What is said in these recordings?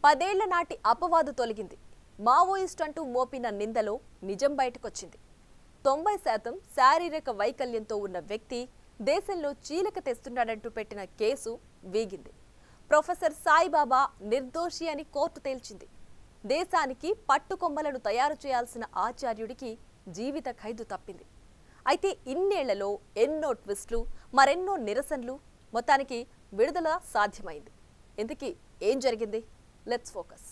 పదేళ్ల నాటి అపవాదు తొలగింది మావోయిస్ట్ అంటూ మోపిన నిందలో నిజం బయటకొచ్చింది తొంభై శాతం శారీరక వైకల్యంతో ఉన్న వ్యక్తి దేశంలో చీలక తెస్తున్నాడంటూ పెట్టిన కేసు వీగింది ప్రొఫెసర్ సాయిబాబా నిర్దోషి అని కోర్టు తేల్చింది దేశానికి పట్టుకొమ్మలను తయారు చేయాల్సిన ఆచార్యుడికి జీవిత ఖైదు తప్పింది అయితే ఇన్నేళ్లలో ఎన్నో ట్విస్టులు మరెన్నో నిరసనలు మొత్తానికి విడుదల సాధ్యమైంది ఇంతకీ ఏం జరిగింది లెట్స్ ఫోకస్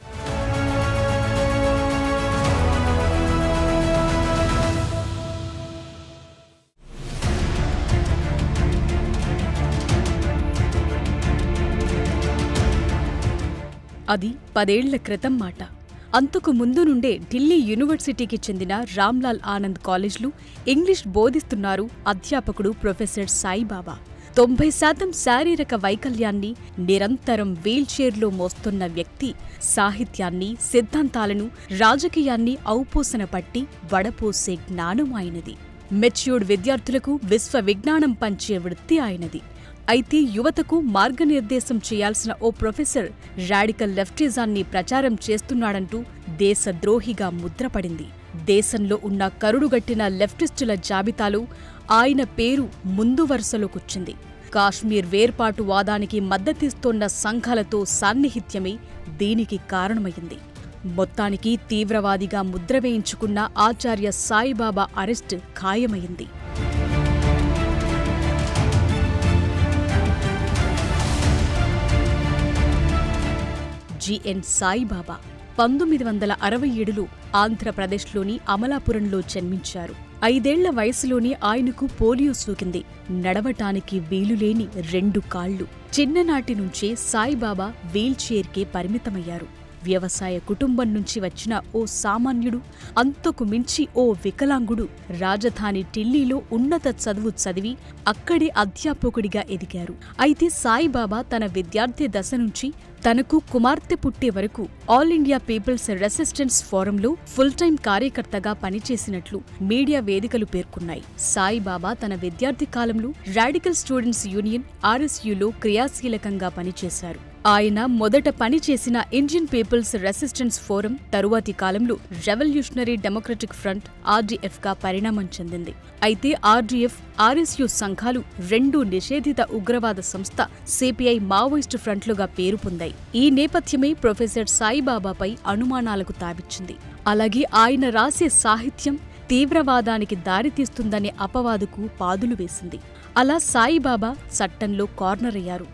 అది పదేళ్ల క్రితం మాట అంతకు ముందు నుండే ఢిల్లీ యూనివర్సిటీకి చెందిన రామ్లాల్ ఆనంద్ కాలేజ్లో ఇంగ్లీష్ బోధిస్తున్నారు అధ్యాపకుడు ప్రొఫెసర్ సాయిబాబా తొంభై శాతం శారీరక వైకల్యాన్ని నిరంతరం వీల్చైర్లో మోస్తున్న వ్యక్తి సాహిత్యాన్ని సిద్ధాంతాలను రాజకీయాన్ని ఔపోసన పట్టి వడపోసే జ్ఞానం ఆయనది మెచ్యూర్డ్ విద్యార్థులకు విశ్వ విజ్ఞానం పంచే వృత్తి ఆయనది అయితే యువతకు మార్గనిర్దేశం చేయాల్సిన ఓ ప్రొఫెసర్ రాడికల్ లెఫ్టిజాన్ని ప్రచారం చేస్తున్నాడంటూ దేశద్రోహిగా ముద్రపడింది దేశంలో ఉన్న కరుడుగట్టిన లెఫ్టిస్టుల జాబితాలో ఆయన పేరు ముందు వరుసలోకొచ్చింది కాశ్మీర్ వేర్పాటు వాదానికి మద్దతిస్తోన్న సంఘాలతో సాన్నిహిత్యమే దీనికి కారణమైంది మొత్తానికి తీవ్రవాదిగా ముద్ర వేయించుకున్న ఆచార్య సాయిబాబా అరెస్ట్ ఖాయమైంది జిఎన్ సాయిబాబా పంతొమ్మిది వందల అరవై ఏడులో ఆంధ్రప్రదేశ్లోని అమలాపురంలో జన్మించారు ఐదేళ్ల వయసులోనే ఆయనకు పోలియో సోకింది నడవటానికి వీలులేని రెండు కాళ్లు చిన్ననాటి నుంచే సాయిబాబా వీల్చైర్కే పరిమితమయ్యారు వ్యవసాయ కుటుంబం నుంచి వచ్చిన ఓ సామాన్యుడు అంతకు మించి ఓ వికలాంగుడు రాజధాని ఢిల్లీలో ఉన్నత చదువు చదివి అక్కడే అధ్యాపకుడిగా ఎదిగారు అయితే సాయిబాబా తన విద్యార్థి దశ నుంచి తనకు కుమార్తె పుట్టే వరకు ఆల్ ఇండియా పీపుల్స్ రెసిస్టెన్స్ ఫోరంలో ఫుల్ టైం కార్యకర్తగా పనిచేసినట్లు మీడియా వేదికలు పేర్కొన్నాయి సాయిబాబా తన విద్యార్థి కాలంలో రాడికల్ స్టూడెంట్స్ యూనియన్ ఆర్ఎస్యులో క్రియాశీలకంగా పనిచేశారు ఆయన మొదట పనిచేసిన ఇండియన్ పీపుల్స్ రెసిస్టెన్స్ ఫోరం తరువాతి కాలంలో రెవల్యూషనరీ డెమోక్రటిక్ ఫ్రంట్ ఆర్డీఎఫ్ గా పరిణామం చెందింది అయితే ఆర్డీఎఫ్ ఆర్ఎస్యు సంఘాలు రెండు నిషేధిత ఉగ్రవాద సంస్థ సిపిఐ మావోయిస్టు ఫ్రంట్లుగా పేరు పొందాయి ఈ నేపథ్యమే ప్రొఫెసర్ సాయిబాబాపై అనుమానాలకు తావిచ్చింది అలాగే ఆయన రాసే సాహిత్యం తీవ్రవాదానికి దారితీస్తుందనే అపవాదుకు పాదులు వేసింది అలా సాయిబాబా చట్టంలో కార్నర్ అయ్యారు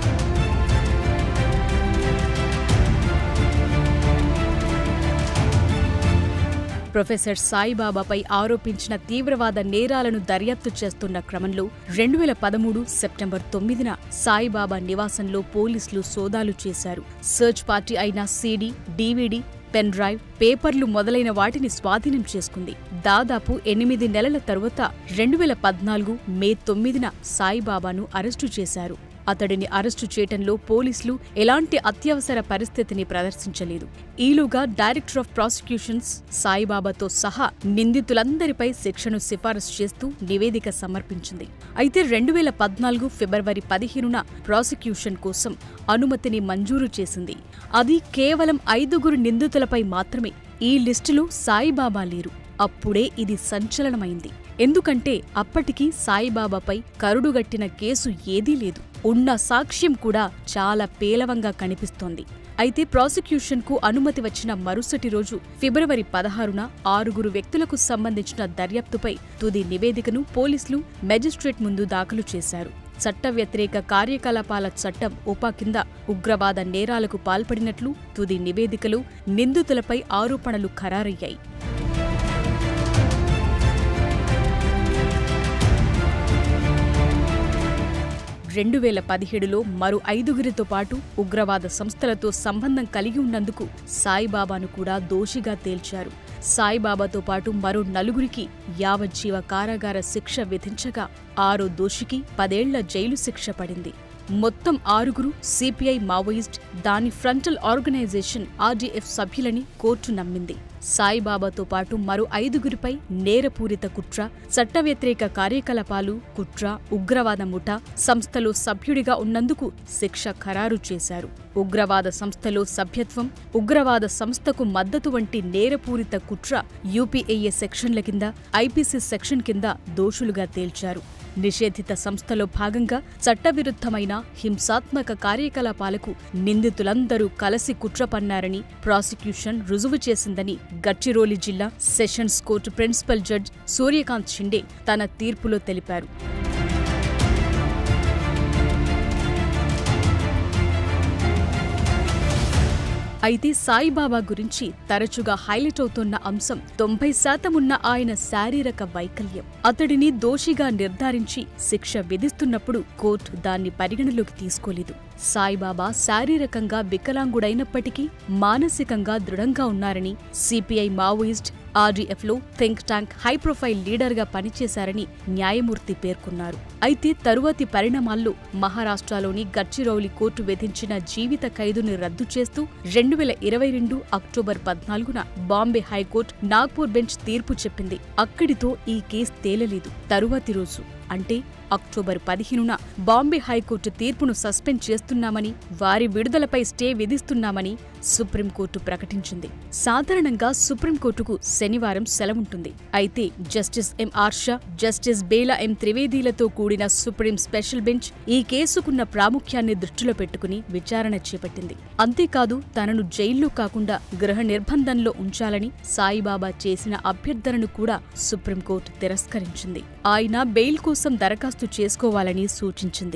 ప్రొఫెసర్ సాయిబాబాపై ఆరోపించిన తీవ్రవాద నేరాలను దర్యాప్తు చేస్తున్న క్రమంలో రెండు వేల పదమూడు సెప్టెంబర్ తొమ్మిదిన సాయిబాబా నివాసంలో పోలీసులు సోదాలు చేశారు సర్చ్ పార్టీ అయిన సీడీ డీవీడీ పెన్ డ్రైవ్ పేపర్లు మొదలైన వాటిని స్వాధీనం చేసుకుంది దాదాపు ఎనిమిది నెలల తరువాత రెండు వేల పద్నాలుగు మే తొమ్మిదిన సాయిబాబాను అరెస్టు చేశారు అతడిని అరెస్టు చేయటంలో పోలీసులు ఎలాంటి అత్యవసర పరిస్థితిని ప్రదర్శించలేదు ఈలోగా డైరెక్టర్ ఆఫ్ ప్రాసిక్యూషన్స్ సాయిబాబాతో సహా నిందితులందరిపై శిక్షను సిఫారసు చేస్తూ నివేదిక సమర్పించింది అయితే రెండు వేల పద్నాలుగు ఫిబ్రవరి పదిహేనున ప్రాసిక్యూషన్ కోసం అనుమతిని మంజూరు చేసింది అది కేవలం ఐదుగురు నిందితులపై మాత్రమే ఈ లిస్టులో సాయిబాబా లేరు అప్పుడే ఇది సంచలనమైంది ఎందుకంటే అప్పటికి సాయిబాబాపై కరుడుగట్టిన కేసు ఏదీ లేదు ఉన్న సాక్ష్యం కూడా చాలా పేలవంగా కనిపిస్తోంది అయితే ప్రాసిక్యూషన్కు అనుమతి వచ్చిన మరుసటి రోజు ఫిబ్రవరి పదహారున ఆరుగురు వ్యక్తులకు సంబంధించిన దర్యాప్తుపై తుది నివేదికను పోలీసులు మెజిస్ట్రేట్ ముందు దాఖలు చేశారు చట్ట వ్యతిరేక కార్యకలాపాల చట్టం ఉపా కింద ఉగ్రవాద నేరాలకు పాల్పడినట్లు తుది నివేదికలో నిందితులపై ఆరోపణలు ఖరారయ్యాయి రెండు వేల పదిహేడులో మరో ఐదుగురితో పాటు ఉగ్రవాద సంస్థలతో సంబంధం కలిగి ఉన్నందుకు సాయిబాబాను కూడా దోషిగా తేల్చారు సాయిబాబాతో పాటు మరో నలుగురికి యావజ్జీవ కారాగార శిక్ష విధించగా ఆరో దోషికి పదేళ్ల జైలు శిక్ష పడింది మొత్తం ఆరుగురు సిపిఐ మావోయిస్ట్ దాని ఫ్రంటల్ ఆర్గనైజేషన్ ఆర్డీఎఫ్ సభ్యులని కోర్టు నమ్మింది సాయిబాబాతో పాటు మరో ఐదుగురిపై నేరపూరిత కుట్ర చట్ట వ్యతిరేక కార్యకలాపాలు కుట్ర ఉగ్రవాద ముఠా సంస్థలో సభ్యుడిగా ఉన్నందుకు శిక్ష ఖరారు చేశారు ఉగ్రవాద సంస్థలో సభ్యత్వం ఉగ్రవాద సంస్థకు మద్దతు వంటి నేరపూరిత కుట్ర యూపీఏఏ సెక్షన్ల కింద ఐపీసీ సెక్షన్ కింద దోషులుగా తేల్చారు నిషేధిత సంస్థలో భాగంగా చట్టవిరుద్ధమైన హింసాత్మక కార్యకలాపాలకు నిందితులందరూ కలసి కుట్ర పన్నారని ప్రాసిక్యూషన్ రుజువు చేసిందని గడ్చిరోలి జిల్లా sessions court principal judge Suryakant Shinde తన తీర్పులో తెలిపారు అయితే సాయిబాబా గురించి తరచుగా హైలైట్ అవుతున్న అంశం తొంభై శాతం ఉన్న ఆయన శారీరక వైకల్యం అతడిని దోషిగా నిర్ధారించి శిక్ష విధిస్తున్నప్పుడు కోర్టు దాన్ని పరిగణలోకి తీసుకోలేదు సాయిబాబా శారీరకంగా వికలాంగుడైనప్పటికీ మానసికంగా దృఢంగా ఉన్నారని సిపిఐ మావోయిస్ట్ ఆర్డీఎఫ్లో థింక్ ట్యాంక్ హై ప్రొఫైల్ లీడర్గా పనిచేశారని న్యాయమూర్తి పేర్కొన్నారు అయితే తరువాతి పరిణామాల్లో మహారాష్ట్రలోని గడ్చిరౌలి కోర్టు విధించిన జీవిత ఖైదుని రద్దు చేస్తూ రెండు వేల ఇరవై రెండు అక్టోబర్ పద్నాలుగున బాంబే హైకోర్టు నాగ్పూర్ బెంచ్ తీర్పు చెప్పింది అక్కడితో ఈ కేసు తేలలేదు తరువాతి రోజు అంటే అక్టోబర్ పదిహేనున బాంబే హైకోర్టు తీర్పును సస్పెండ్ చేస్తున్నామని వారి విడుదలపై స్టే విధిస్తున్నామని సుప్రీంకోర్టు ప్రకటించింది సాధారణంగా సుప్రీంకోర్టుకు శనివారం సెలవుంటుంది అయితే జస్టిస్ ఎం ఆర్షా జస్టిస్ బేలా ఎం త్రివేదీలతో కూడిన సుప్రీం స్పెషల్ బెంచ్ ఈ కేసుకున్న ప్రాముఖ్యాన్ని దృష్టిలో పెట్టుకుని విచారణ చేపట్టింది అంతేకాదు తనను జైల్లో కాకుండా గృహ నిర్బంధంలో ఉంచాలని సాయిబాబా చేసిన అభ్యర్థనను కూడా సుప్రీంకోర్టు తిరస్కరించింది ఆయన బెయిల్ కోసం దరఖాస్తు చేసుకోవాలని సూచించింది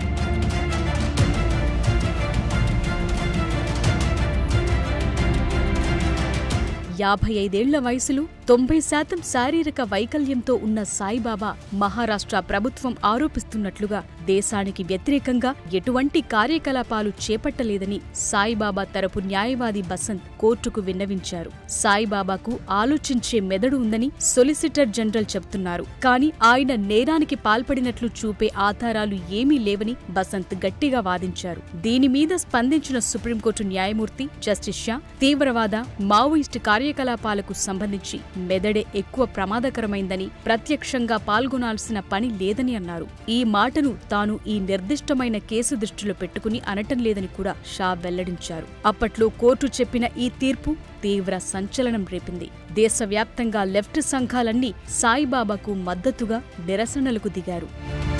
యాభై ఐదేళ్ల వయసులో తొంభై శాతం శారీరక వైకల్యంతో ఉన్న సాయిబాబా మహారాష్ట్ర ప్రభుత్వం ఆరోపిస్తున్నట్లుగా దేశానికి వ్యతిరేకంగా ఎటువంటి కార్యకలాపాలు చేపట్టలేదని సాయిబాబా తరపు న్యాయవాది బసంత్ కోర్టుకు విన్నవించారు సాయిబాబాకు ఆలోచించే మెదడు ఉందని సొలిసిటర్ జనరల్ చెబుతున్నారు కానీ ఆయన నేరానికి పాల్పడినట్లు చూపే ఆధారాలు ఏమీ లేవని బసంత్ గట్టిగా వాదించారు దీని మీద స్పందించిన సుప్రీంకోర్టు న్యాయమూర్తి జస్టిస్ షా తీవ్రవాద మావోయిస్టు కార్యకలాపాలకు సంబంధించి మెదడే ఎక్కువ ప్రమాదకరమైందని ప్రత్యక్షంగా పాల్గొనాల్సిన పని లేదని అన్నారు ఈ మాటను తాను ఈ నిర్దిష్టమైన కేసు దృష్టిలో పెట్టుకుని అనటం లేదని కూడా షా వెల్లడించారు అప్పట్లో కోర్టు చెప్పిన ఈ తీర్పు తీవ్ర సంచలనం రేపింది దేశవ్యాప్తంగా లెఫ్ట్ సంఘాలన్నీ సాయిబాబాకు మద్దతుగా నిరసనలకు దిగారు